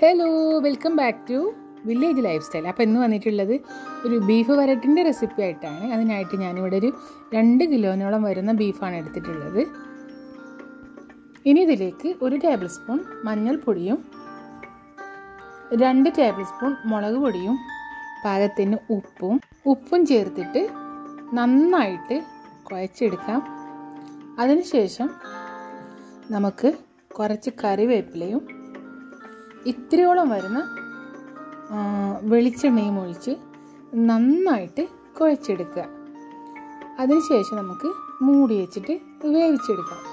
hello welcome back to village life style അപ്പോൾ ഇന്ന് വന്നിട്ടുള്ളത് ഒരു ബീഫ് വരട്ടിൻ്റെ റെസിപ്പി ആയിട്ടാണ് അതിനായിട്ട് ഞാനിവിടെ ഒരു രണ്ട് കിലോനോളം വരുന്ന ബീഫാണ് എടുത്തിട്ടുള്ളത് ഇനി ഇതിലേക്ക് ഒരു ടേബിൾ സ്പൂൺ മഞ്ഞൾപ്പൊടിയും രണ്ട് ടേബിൾ സ്പൂൺ മുളക് പൊടിയും പാകത്തിന് ഉപ്പും ഉപ്പും ചേർത്തിട്ട് നന്നായിട്ട് കുഴച്ചെടുക്കാം അതിനുശേഷം നമുക്ക് കുറച്ച് കറിവേപ്പിലയും ഇത്രയോളം വരുന്ന വെളിച്ചെണ്ണയും ഒഴിച്ച് നന്നായിട്ട് കുഴച്ചെടുക്കുക അതിനുശേഷം നമുക്ക് മൂടി വെച്ചിട്ട് വേവിച്ചെടുക്കാം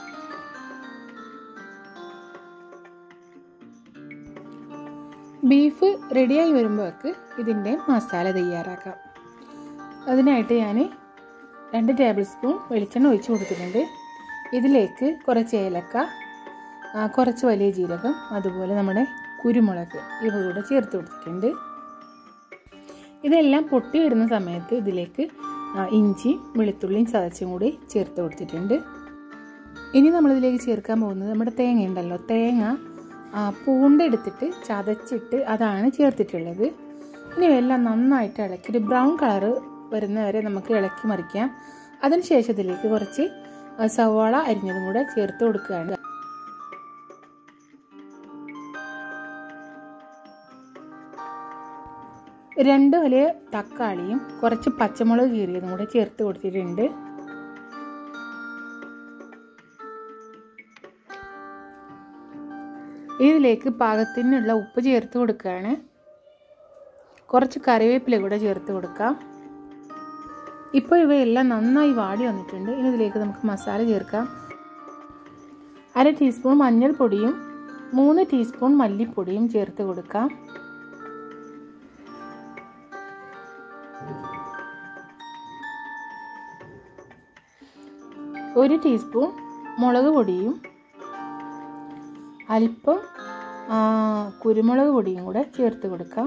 ബീഫ് റെഡിയായി വരുമ്പോഴേക്ക് ഇതിൻ്റെ മസാല തയ്യാറാക്കാം അതിനായിട്ട് ഞാൻ രണ്ട് ടേബിൾ സ്പൂൺ വെളിച്ചെണ്ണ ഒഴിച്ച് കൊടുത്തിട്ടുണ്ട് ഇതിലേക്ക് കുറച്ച് ഏലക്ക കുറച്ച് വലിയ ജീരകം അതുപോലെ നമ്മുടെ കുരുമുളക് ഇവ കൂടെ ചേർത്ത് കൊടുത്തിട്ടുണ്ട് ഇതെല്ലാം പൊട്ടി വരുന്ന സമയത്ത് ഇതിലേക്ക് ഇഞ്ചിയും വെളുത്തുള്ളിയും ചതച്ചും കൂടി ചേർത്ത് കൊടുത്തിട്ടുണ്ട് ഇനി നമ്മളിതിലേക്ക് ചേർക്കാൻ പോകുന്നത് നമ്മുടെ തേങ്ങ ഉണ്ടല്ലോ തേങ്ങ പൂണ്ടെടുത്തിട്ട് ചതച്ചിട്ട് അതാണ് ചേർത്തിട്ടുള്ളത് ഇനി എല്ലാം നന്നായിട്ട് ഇളക്കി ഒരു ബ്രൗൺ കളറ് വരുന്നവരെ നമുക്ക് ഇളക്കി മറിക്കാം അതിനുശേഷം ഇതിലേക്ക് കുറച്ച് സവാള അരിഞ്ഞതും കൂടെ ചേർത്ത് കൊടുക്കുകയാണ് രണ്ട് വലിയ തക്കാളിയും കുറച്ച് പച്ചമുളക് കീറിയതും കൂടെ ചേർത്ത് കൊടുത്തിട്ടുണ്ട് ഇതിലേക്ക് പാകത്തിനുള്ള ഉപ്പ് ചേർത്ത് കൊടുക്കുകയാണ് കുറച്ച് കറിവേപ്പില കൂടെ ചേർത്ത് കൊടുക്കാം ഇപ്പോൾ ഇവയെല്ലാം നന്നായി വാടി വന്നിട്ടുണ്ട് ഇനി ഇതിലേക്ക് നമുക്ക് മസാല ചേർക്കാം അര ടീസ്പൂൺ മഞ്ഞൾപ്പൊടിയും മൂന്ന് ടീസ്പൂൺ മല്ലിപ്പൊടിയും ചേർത്ത് കൊടുക്കാം ഒരു ടീസ്പൂൺ മുളക് പൊടിയും അല്പം കുരുമുളക് പൊടിയും കൂടെ ചേർത്ത് കൊടുക്കാം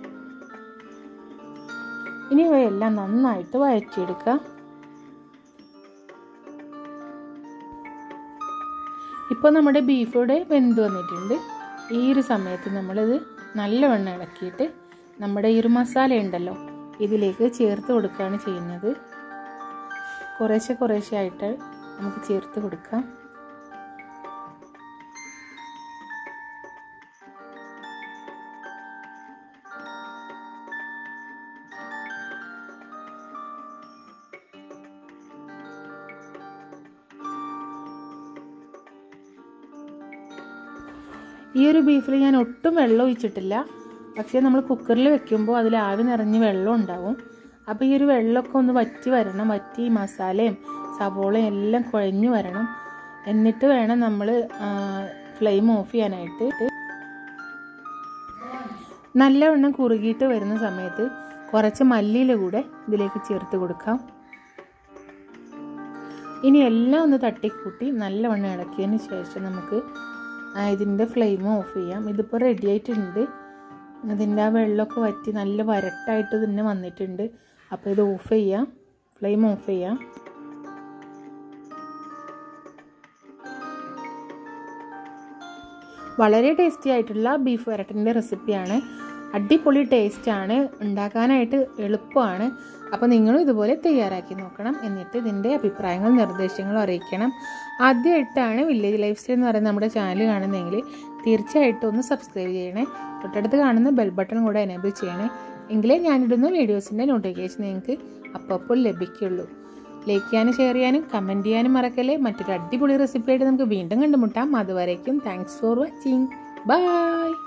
ഇനി ഇവയെല്ലാം നന്നായിട്ട് വഴറ്റിയെടുക്കാം ഇപ്പോൾ നമ്മുടെ ബീഫ് ഇവിടെ വെന്ത് വന്നിട്ടുണ്ട് ഈ ഒരു സമയത്ത് നമ്മളിത് നല്ലവണ്ണം ഇളക്കിയിട്ട് നമ്മുടെ ഈ ഒരു മസാല ഉണ്ടല്ലോ ഇതിലേക്ക് ചേർത്ത് കൊടുക്കുകയാണ് ചെയ്യുന്നത് കുറേശ്ശെ കുറേശ്ശെ ആയിട്ട് നമുക്ക് ചേർത്ത് കൊടുക്കാം ഈ ഒരു ബീഫിൽ ഞാൻ ഒട്ടും വെള്ളം ഒഴിച്ചിട്ടില്ല പക്ഷേ നമ്മൾ കുക്കറിൽ വെക്കുമ്പോൾ അതിൽ ആവി നിറഞ്ഞ് വെള്ളം ഉണ്ടാവും അപ്പോൾ ഈ ഒരു വെള്ളമൊക്കെ ഒന്ന് വറ്റി വരണം വറ്റി മസാലയും സവോളയും എല്ലാം കുഴഞ്ഞു വരണം എന്നിട്ട് വേണം നമ്മൾ ഫ്ലെയിം ഓഫ് ചെയ്യാനായിട്ട് നല്ലവണ്ണം കുറുകിയിട്ട് വരുന്ന സമയത്ത് കുറച്ച് മല്ലിയില കൂടെ ഇതിലേക്ക് ചേർത്ത് കൊടുക്കാം ഇനി എല്ലാം ഒന്ന് തട്ടിക്കൂട്ടി നല്ലവണ്ണം ഇളക്കിയതിന് ശേഷം നമുക്ക് ഇതിൻ്റെ ഫ്ലെയിം ഓഫ് ചെയ്യാം ഇതിപ്പോൾ റെഡി ആയിട്ടുണ്ട് അതിൻ്റെ ആ വെള്ളമൊക്കെ വറ്റി നല്ല വരട്ടായിട്ട് തന്നെ വന്നിട്ടുണ്ട് അപ്പോൾ ഇത് ഓഫ് ചെയ്യാം ഫ്ലെയിം ഓഫ് ചെയ്യാം വളരെ ടേസ്റ്റി ആയിട്ടുള്ള ബീഫ് വരട്ടിൻ്റെ റെസിപ്പിയാണ് അടിപൊളി ടേസ്റ്റാണ് ഉണ്ടാക്കാനായിട്ട് എളുപ്പമാണ് അപ്പോൾ നിങ്ങളും ഇതുപോലെ തയ്യാറാക്കി നോക്കണം എന്നിട്ട് ഇതിൻ്റെ അഭിപ്രായങ്ങളും നിർദ്ദേശങ്ങളും അറിയിക്കണം ആദ്യമായിട്ടാണ് വില്ലേജ് ലൈഫ് സ്റ്റൈൽ എന്ന് പറയുന്ന നമ്മുടെ ചാനൽ കാണുന്നതെങ്കിൽ തീർച്ചയായിട്ടും ഒന്ന് സബ്സ്ക്രൈബ് ചെയ്യണേ തൊട്ടടുത്ത് കാണുന്ന ബെൽ ബട്ടൺ കൂടെ എനേബിൾ ചെയ്യണേ എങ്കിലേ ഞാനിടുന്ന വീഡിയോസിൻ്റെ നോട്ടിഫിക്കേഷൻ നിങ്ങൾക്ക് അപ്പോൾ ലഭിക്കുള്ളൂ ലൈക്ക് ചെയ്യാനും ഷെയർ ചെയ്യാനും കമൻറ്റ് ചെയ്യാനും മറക്കല്ലേ മറ്റൊരു അടിപൊളി റെസിപ്പി ആയിട്ട് നമുക്ക് വീണ്ടും കണ്ടുമുട്ടാം അതുവരേക്കും താങ്ക്സ് ഫോർ വാച്ചിങ് ബൈ